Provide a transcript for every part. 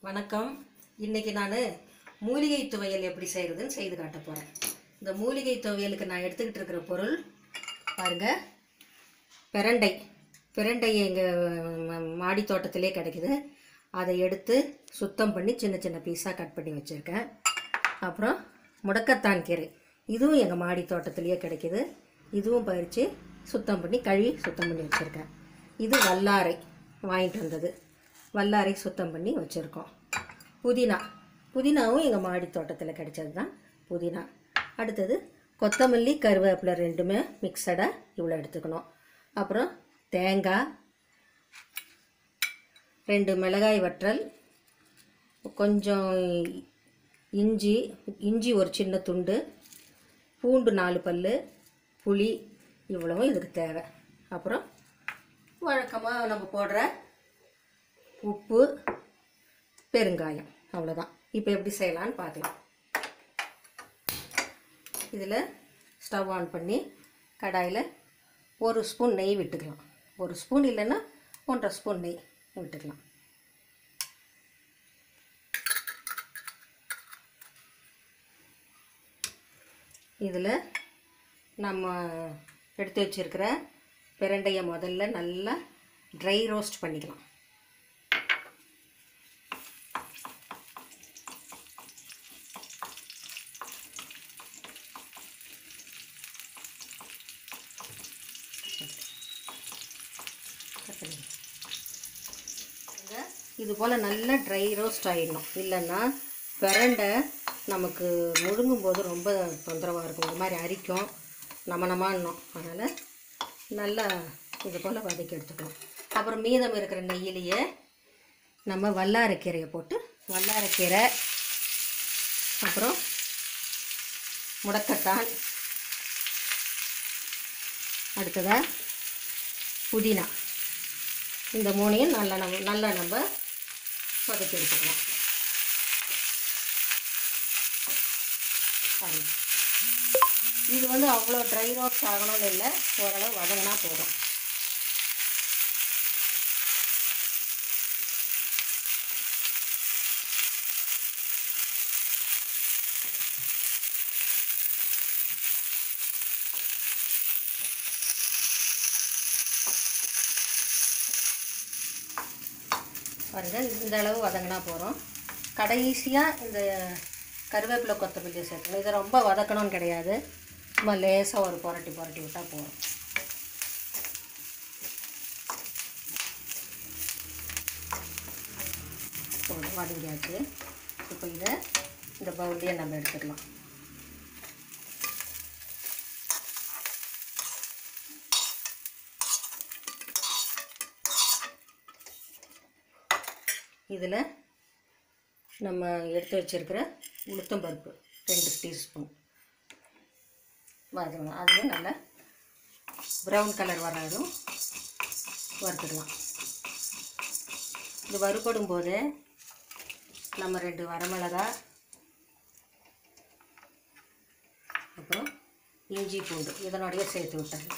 வணக்கம் இன்னைக்கு நான் மூலிகை துவையல் எப்படி செய்கிறதுன்னு செய்து காட்ட போகிறேன் இந்த மூலிகை துவையலுக்கு நான் எடுத்துக்கிட்டு இருக்கிற பொருள் பாருங்க பிரண்டை பிரண்டை எங்கள் மாடி தோட்டத்திலே கிடைக்குது அதை எடுத்து சுத்தம் பண்ணி சின்ன சின்ன பீஸாக கட் பண்ணி வச்சுருக்கேன் அப்புறம் முடக்கத்தான் கீரை இதுவும் எங்கள் மாடி தோட்டத்திலேயே கிடைக்குது இதுவும் பறித்து சுத்தம் பண்ணி கழுவி சுத்தம் பண்ணி வச்சுருக்கேன் இது வல்லாரை வாங்கிட்டு வந்தது வல்லாரை சுத்தம் பண்ணி வச்சுருக்கோம் புதினா புதினாவும் எங்கள் மாடி தோட்டத்தில் கிடைச்சது தான் புதினா அடுத்தது கொத்தமல்லி கருவேப்பிலை ரெண்டுமே மிக்சடாக இவ்வளோ எடுத்துக்கணும் அப்புறம் தேங்காய் ரெண்டு மிளகாய் வற்றல் கொஞ்சம் இஞ்சி இஞ்சி ஒரு சின்ன துண்டு பூண்டு நாலு பல் புளி இவ்வளவும் இதுக்கு தேவை அப்புறம் வழக்கமாக நம்ம போடுற உப்பு பெருங்காயம் அவ்வளோதான் இப்போ எப்படி செய்யலான்னு பார்க்கலாம் இதில் ஸ்டவ் ஆன் பண்ணி கடாயில் ஒரு ஸ்பூன் நெய் விட்டுக்கலாம் ஒரு ஸ்பூன் இல்லைன்னா ஒன்றரை ஸ்பூன் நெய் விட்டுக்கலாம் இதில் நம்ம எடுத்து வச்சிருக்கிற பிரண்டையை முதல்ல நல்லா ட்ரை ரோஸ்ட் பண்ணிக்கலாம் இது போல் நல்லா ட்ரை ரோஸ்ட் ஆகிடணும் இல்லைன்னா பிரண்டை நமக்கு முழுங்கும் போது ரொம்ப தொந்தரவாக இருக்கும் இந்த மாதிரி அரிக்கும் நம்ம நம்மான்னும் அதனால் நல்லா இது போல் வதக்கி எடுத்துக்கணும் அப்புறம் மீதம் இருக்கிற நெய்யிலேயே நம்ம வல்லாரைக்கீரையை போட்டு வல்லாரைக்கீரை அப்புறம் முடக்கத்தான் அடுத்ததாக புதினா இந்த மூணையும் நல்லா நம்ம நல்லா நம்ம வதக்கி எடுத்துக்கலாம் பாருங்க இது வந்து அவ்வளோ ட்ரை ரோஸ்ட் ஆகணும்னு இல்லை ஓரளவு வதங்கினா போதும் பாருங்க இந்த அளவு வதங்கினா போகிறோம் கடைசியாக இந்த கருவேப்பிலை கொத்தமல்லி சேர்க்கணும் இதை ரொம்ப வதக்கணும்னு கிடையாது சும்மா லேசாக ஒரு புரட்டி புரட்டி விட்டால் போதும் போதும் வதங்கியாச்சு இப்போ இதை இந்த பவுல்லையே நம்ம எடுத்துக்கலாம் இதில் நம்ம எடுத்து வச்சிருக்கிற உளுத்தம் பருப்பு ரெண்டு டீஸ்பூன் வதங்கணும் அதுவும் நல்லா ப்ரௌன் கலர் வராதும் வறுத்துக்கலாம் இது வறுபடும் போது நம்ம ரெண்டு வரமிளகா அப்புறம் இஞ்சி பூண்டு இதனோடய சேர்த்து விட்டுறலாம்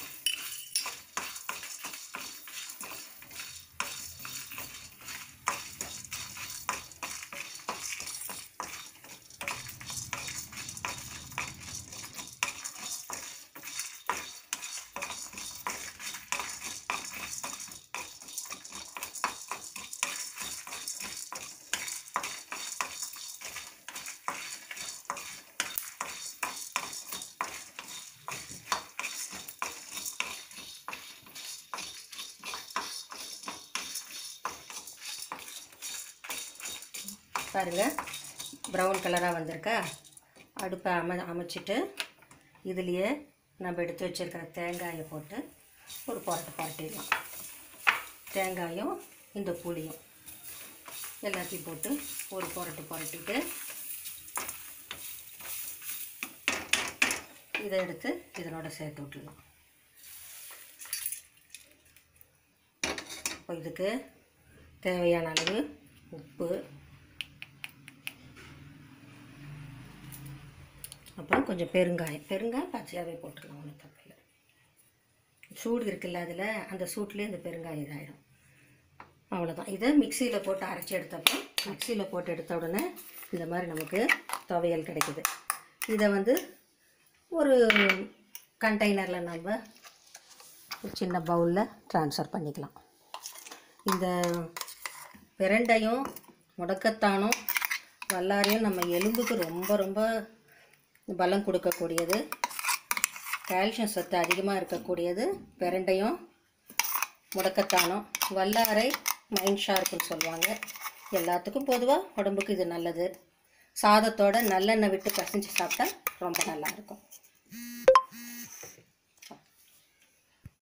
பாருங்கள் ப்ரௌன் கலராக வந்திருக்கா அடுப்பை அம அமைச்சிட்டு இதுலேயே நம்ம எடுத்து வச்சுருக்கிற தேங்காயை போட்டு ஒரு புரட்டு புரட்டிடலாம் தேங்காயும் இந்த புளியும் எல்லாத்தையும் போட்டு ஒரு புரட்டு புரட்டிட்டு இதை எடுத்து இதனோட சேர்த்து விட்டுடலாம் இப்போ இதுக்கு தேவையான அளவு உப்பு அப்புறம் கொஞ்சம் பெருங்காயம் பெருங்காயம் பச்சையாகவே போட்டுக்கலாம் ஒன்றும் தப்பில்லை சூடு இருக்குல்ல அதில் அந்த சூட்லேயே இந்த பெருங்காயம் இதாகிடும் அவ்வளோதான் இதை மிக்சியில் போட்டு அரைச்சி எடுத்தப்போ மிக்சியில் போட்டு எடுத்த உடனே இந்த மாதிரி நமக்கு துவையல் கிடைக்குது இதை வந்து ஒரு கண்டெய்னரில் நம்ம ஒரு சின்ன பவுலில் ட்ரான்ஸ்ஃபர் பண்ணிக்கலாம் இந்த பிரண்டையும் முடக்கத்தானும் வல்லாரையும் நம்ம எலும்புக்கு ரொம்ப ரொம்ப பலம் கொடுக்கக்கூடியது கால்சியம் சத்து அதிகமாக இருக்கக்கூடியது பிரண்டையும் முடக்கத்தானும் வல்லாரை மைண்ட் ஷார்ப்புன்னு சொல்லுவாங்க எல்லாத்துக்கும் பொதுவாக உடம்புக்கு இது நல்லது சாதத்தோட நல்லெண்ணெய் விட்டு பசைஞ்சு சாப்பிட்டா ரொம்ப நல்லா இருக்கும்